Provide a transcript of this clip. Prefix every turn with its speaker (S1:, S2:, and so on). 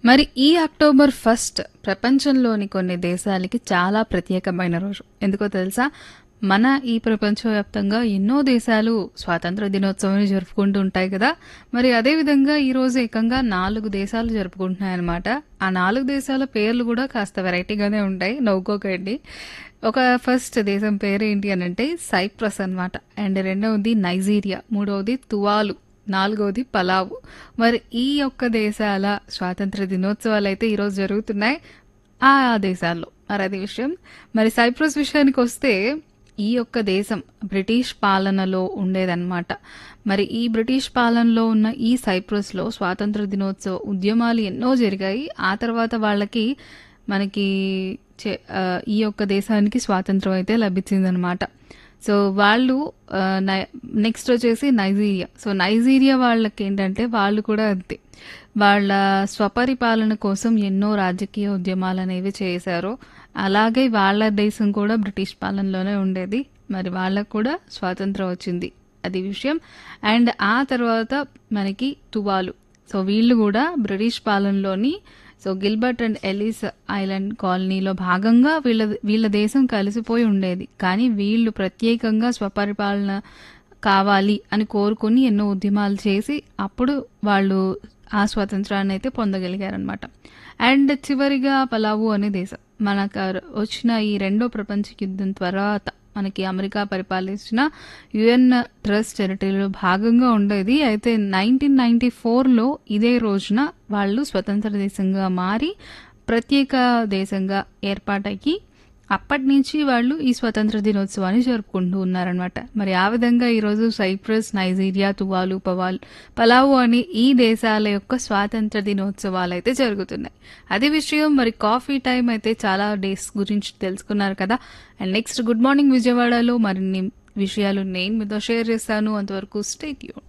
S1: మరి ఈ October first ప్రపంచంలోని కొన్ని దేశాలకి చాలా ప్రత్యేకమైన రోజు ఎందుకో తెలుసా మన ఈ ప్రపంచవ్యాప్తంగా ఎన్నో దేశాలు స్వాతంత్ర దినోత్సవం జరుపుకుంటూ ఉంటాయి కదా మరి అదే విధంగా ఈ రోజు ఏకంగా నాలుగు దేశాలు జరుపుకుంటున్నాయి అనమాట ఆ నాలుగు దేశాల పేర్లు కూడా కాస్త వెరైటీగానే ఉంటాయి నవ్వుకోకండి ఒక ఫస్ట్ దేశం పేరు ఏంటి అని అంటే సైప్రస్ అనమాట అండ్ రెండవది నైజీరియా మూడవది తువాలు నాలుగవది పలావు మరి ఈ యొక్క దేశాల స్వాతంత్ర దినోత్సవాలు అయితే ఈరోజు జరుగుతున్నాయి ఆ దేశాల్లో మరి అది విషయం మరి సైప్రస్ విషయానికి వస్తే ఈ యొక్క దేశం బ్రిటిష్ పాలనలో ఉండేదన్నమాట మరి ఈ బ్రిటిష్ పాలనలో ఉన్న ఈ సైప్రస్లో స్వాతంత్ర దినోత్సవ ఉద్యమాలు ఎన్నో జరిగాయి ఆ తర్వాత వాళ్ళకి మనకి చే- ఆ, ఈ యొక్క దేశానికి స్వాతంత్రం అయితే లభించిందనమాట సో వాళ్ళు ఆ, నై- నెక్స్ట్ వచ్చేసి నైజీరియా సో నైజీరియా వాళ్ళకి ఏంటంటే వాళ్ళు కూడా అంతే వాళ్ళ స్వపరిపాలన కోసం ఎన్నో రాజకీయ ఉద్యమాలు అనేవి చేశారు అలాగే వాళ్ళ దేశం కూడా బ్రిటిష్ పాలనలోనే ఉండేది మరి వాళ్ళకు కూడా స్వాతంత్రం వచ్చింది అది విషయం అండ్ ఆ తర్వాత మనకి తువాలు సో వీళ్ళు కూడా బ్రిటిష్ పాలనలోని so Gilbert and Ellice island కాలనీలో భాగంగా వీళ్ళ వీళ్ళ దేశం కలిసిపోయి ఉండేది కానీ వీళ్ళు ప్రత్యేకంగా స్వపరిపాలన కావాలి అని కోరుకుని ఎన్నో ఉద్యమాలు చేసి అప్పుడు వాళ్ళు ఆ స్వాతంత్రాన్ని అయితే పొందగలిగారనమాట అండ్ చివరిగా పలావు అనే దేశం మనకు వచ్చిన ఈ రెండో ప్రపంచ యుద్ధం తర్వాత మనకి అమెరికా పరిపాలించిన యుఎన్ ట్రస్ట్ టెరిటరీలో భాగంగా ఉండేది అయితే నైన్టీన్ నైన్టీ ఫోర్లో ఇదే రోజున వాళ్ళు స్వతంత్ర దేశంగా మారి ప్రత్యేక దేశంగా ఏర్పాటయ్యి అప్పటి నుంచి వాళ్ళు ఈ స్వతంత్ర దినోత్సవాన్ని జరుపుకుంటూ ఉన్నారనమాట మరి ఆ విధంగా ఈరోజు సైప్రస్ నైజీరియా తువాలు పవాల్ పలావు అని ఈ దేశాల యొక్క స్వాతంత్ర దినోత్సవాలు అయితే జరుగుతున్నాయి అదే విషయం మరి కాఫీ టైం అయితే చాలా డేస్ గురించి తెలుసుకున్నారు కదా అండ్ నెక్స్ట్ గుడ్ మార్నింగ్ విజయవాడలో మరిన్ని విషయాలు నేను మీతో షేర్ చేస్తాను అంతవరకు స్టేట్ యూన్